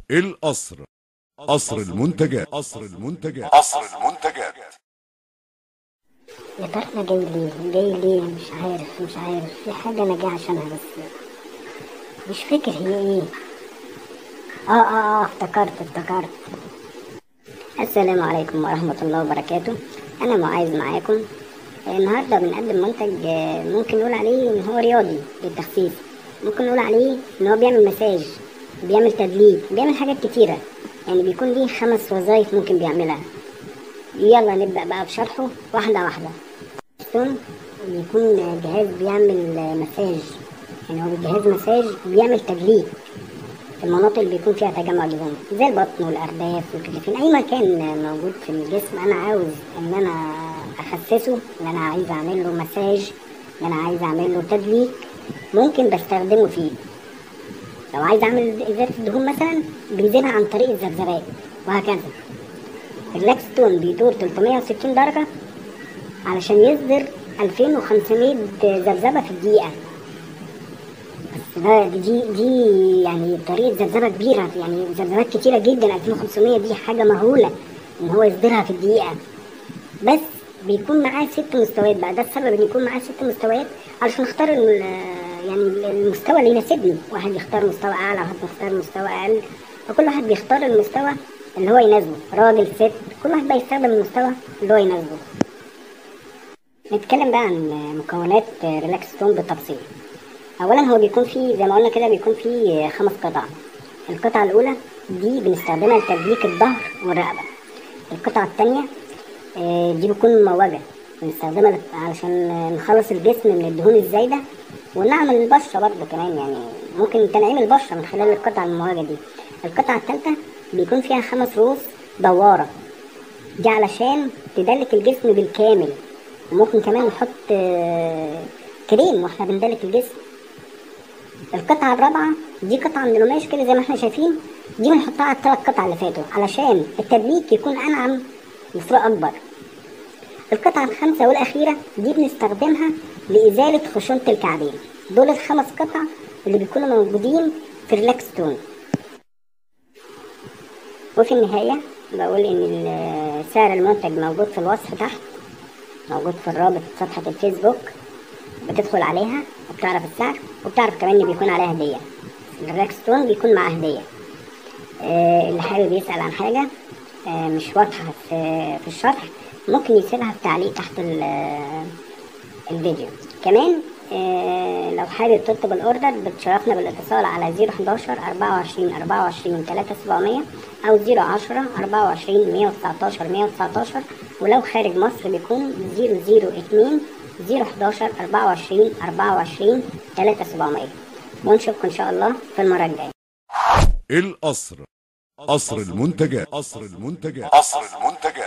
القصر قصر المنتجات قصر المنتجات قصر المنتجات يا ترى انا جاي ليه جاي ليه مش عارف مش عارف في حاجة انا جاي عشانها بس مش فاكر هي ايه اه اه اه افتكرت افتكرت السلام عليكم ورحمة الله وبركاته انا معاذ معاكم النهاردة بنقدم منتج آه، ممكن نقول عليه ان هو رياضي للتخسيس ممكن نقول عليه ان هو بيعمل مساج بيعمل تدليك بيعمل حاجات كتيرة يعني بيكون ليه خمس وظايف ممكن بيعملها يلا نبدأ بقى بشرحه واحدة واحدة ستون بيكون جهاز بيعمل مساج يعني هو جهاز مساج بيعمل تدليك في المناطق اللي بيكون فيها تجمع دهون زي البطن والارداف والكتفين اي مكان موجود في الجسم انا عاوز ان انا اخسسه ان انا عايز اعمل له مساج ان انا عايز اعمل له تدليك ممكن بستخدمه فيه لو عايز اعمل ازاله الدهون مثلا بنزلها عن طريق الذبذبات وهكذا اللاكستون بيدور 360 درجة علشان يصدر 2500 ذبذبة في الدقيقة بس ده دي دي, دي يعني طريقة ذبذبة كبيرة يعني ذبذبات كتيرة جدا 2500 دي حاجة مهولة ان هو يصدرها في الدقيقة بس بيكون معاه ست مستويات بقى ده السبب ان يكون معاه ست مستويات علشان اختار ال- يعني المستوى اللي يناسبني واحد يختار مستوى اعلى واحد يختار مستوى اقل فكل واحد بيختار المستوى اللي هو يناسبه راجل ست كل واحد بقى يستخدم المستوى اللي هو يناسبه نتكلم بقى عن مكونات ريلاكس تون بالتفصيل اولا هو بيكون فيه زي ما قلنا كده بيكون فيه خمس قطع القطعة الاولى دي بنستخدمها لتدليك الظهر والرقبة القطعة التانية آه، دي بتكون مموجة بنستخدمها لت- علشان نخلص الجسم من الدهون الزايدة ونعمل البشرة برضه كمان يعني ممكن تنعيم البشرة من خلال القطعة المموجة دي القطعة التالتة بيكون فيها خمس رؤوس دوارة دي علشان تدلك الجسم بالكامل وممكن كمان نحط آه، كريم واحنا بندلك الجسم القطعة الرابعة دي قطعة من القماش كده زي ما احنا شايفين دي بنحطها على الثلاث قطع اللي فاتوا علشان التدليك يكون أنعم بصورة أكبر القطعة الخامسة والأخيرة دي بنستخدمها لإزالة خشونة الكعبين دول الخمس قطع اللي بيكونوا موجودين في الريلاكس تون وفي النهاية بقول إن ال- سعر المنتج موجود في الوصف تحت موجود في الرابط صفحة الفيسبوك بتدخل عليها وبتعرف السعر وبتعرف كمان إن بيكون عليها هدية الريلاكس تون بيكون معاه هدية آه، اللي حابب يسأل عن حاجة آه، مش واضحة في في الشرح ممكن يسيبها في تعليق تحت ال- آه، الفيديو كمان آه، لو حابب تطلب الاوردر بتشرفنا بالاتصال على 011 24 24 3700 او 010 24 119 119 ولو خارج مصر بيكون 002 011 24 24 3700 ونشوفكم ان شاء الله في المرة الجاية القصر قصر المنتجات قصر المنتجات قصر المنتجات